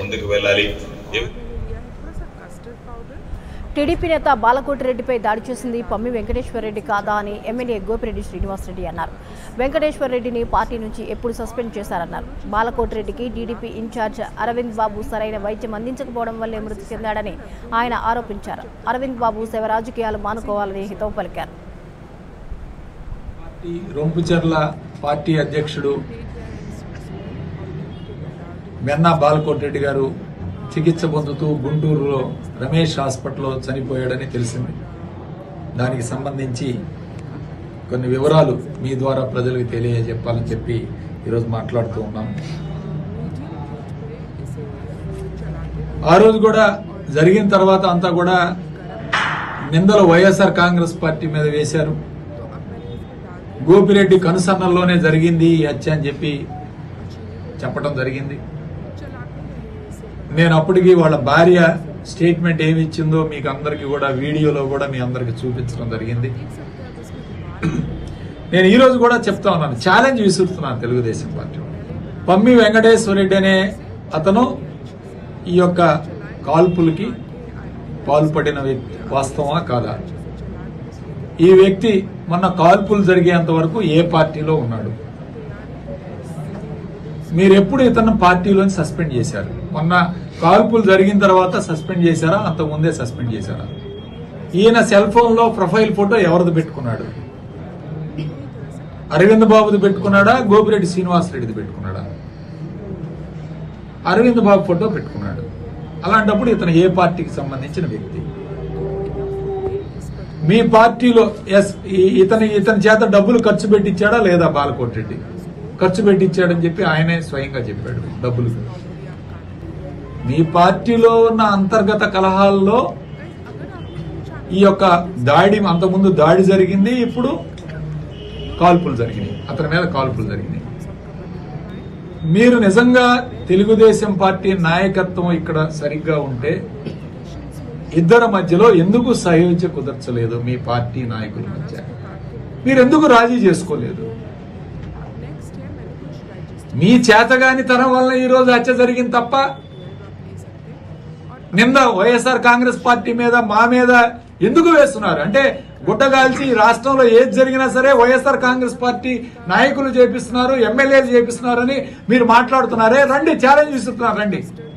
ముందుకు వెళ్ళాలి ఏ- టీడీపీ నేత బాలకోటిరెడ్డిపై దాడి చేసింది పమ్మి వెంకటేశ్వరరెడ్డి కాదా అని ఎమ్మెల్యే గోపిరెడ్డి శ్రీనివాసరెడ్డి అన్నారు వెంకటేశ్వరరెడ్డిని పార్టీ నుంచి ఎప్పుడు సస్పెండ్ చేశారన్నారు బాలకోటిరెడ్డికి టీడీపీ ఇన్ఛార్జ్ అరవింద్ బాబు సరైన వైద్యం అందించకపోవడం వల్లే మృతి చెందాడని ఆయన ఆరోపించారు అరవింద్ బాబు శవ రాజకీయాలు మానుకోవాలని హితవు పలికారు పార్టీ రొంపుచెర్ల పార్టీ అధ్యక్షుడు మెన్నా బాలకోటిరెడ్డి గారు చికిత్స పొందుతూ గుంటూరులో రమేష్ హాస్పిటల్లో చనిపోయాడని తెలిసింది దానికి సంబంధించి కొన్ని వివరాలు మీ ద్వారా ప్రజలకు తెలియజెప్పాలని చెప్పి ఈరోజు మాట్లాడుతూ ఉన్నాం ఆ రోజు కూడా జరిగిన తర్వాత అంతా కూడా నిందలు వైఎస్ఆర్ కాంగ్రెస్ పార్టీ మీద వేశారు గోపిరెడ్డి కనుసన్నల్లోనే జరిగింది ఈ హత్య అని చెప్పి చెప్పడం జరిగింది నేను అప్పటికి వాళ్ళ భార్య స్టేట్మెంట్ ఏమి ఇచ్చిందో మీకు అందరికీ కూడా వీడియోలో కూడా మీ అందరికి చూపించడం జరిగింది నేను ఈ రోజు కూడా చెప్తా ఉన్నాను ఛాలెంజ్ విసురుతున్నాను తెలుగుదేశం పార్టీ వాళ్ళకి. పమ్మి వెంకటేశ్వర రెడ్డి అనే అతను ఈ యొక్క కాల్పులకి పాల్పడిన వ్యక్తి వాస్తవమా కాదా ఈ వ్యక్తి మొన్న కాల్పులు జరిగేంత వరకు ఏ పార్టీలో ఉన్నాడు మీరు ఎప్పుడు ఇతను పార్టీలోని సస్పెండ్ చేశారు మొన్న కాల్పులు జరిగిన తర్వాత సస్పెండ్ చేశారా అంత ముందే సస్పెండ్ చేశారా ఈయన సెల్ ఫోన్ లో ప్రొఫైల్ ఫోటో ఎవరిది పెట్టుకున్నాడు అరవింద్ బాబుది పెట్టుకున్నాడా గోపిరెడ్డి శ్రీనివాస్ రెడ్డిది పెట్టుకున్నాడా అరవింద్ బాబు ఫోటో పెట్టుకున్నాడు అలాంటప్పుడు ఇతను ఏ పార్టీకి సంబంధించిన వ్యక్తి మీ పార్టీలో ఎస్ ఈ- ఇతని ఇతని చేత డబ్బులు ఖర్చు పెట్టించాడా లేదా బాలకోటి రెడ్డి ఖర్చు పెట్టించాడని చెప్పి ఆయనే స్వయంగా చెప్పాడు డబ్బులు మీ పార్టీలో ఉన్న అంతర్గత కలహాల్లో ఈ యొక్క దాడి అంతకుముందు దాడి జరిగింది ఇప్పుడు కాల్పులు జరిగినాయి అతని మీద కాల్పులు జరిగినాయి మీరు నిజంగా తెలుగుదేశం పార్టీ నాయకత్వం ఇక్కడ సరిగ్గా ఉంటే ఇద్దరి మధ్యలో ఎందుకు సయోధ్య కుదర్చలేదు మీ పార్టీ నాయకుల మధ్య మీరు ఎందుకు రాజీ చేసుకోలేదు మీ చేతగాని తరం వలన ఈ రోజు హత్య జరిగింది తప్ప నింద వైఎస్ఆర్ కాంగ్రెస్ పార్టీ మీద మా మీద ఎందుకు వేస్తున్నారు అంటే గుట్టగాల్చి ఈ రాష్ట్రంలో ఏది జరిగినా సరే వైఎస్ఆర్ కాంగ్రెస్ పార్టీ నాయకులు చేపిస్తున్నారు ఎమ్మెల్యేలు చేపిస్తున్నారని మీరు మాట్లాడుతున్నారే రండి ఛాలెంజ్ ఇస్తున్నారు రండి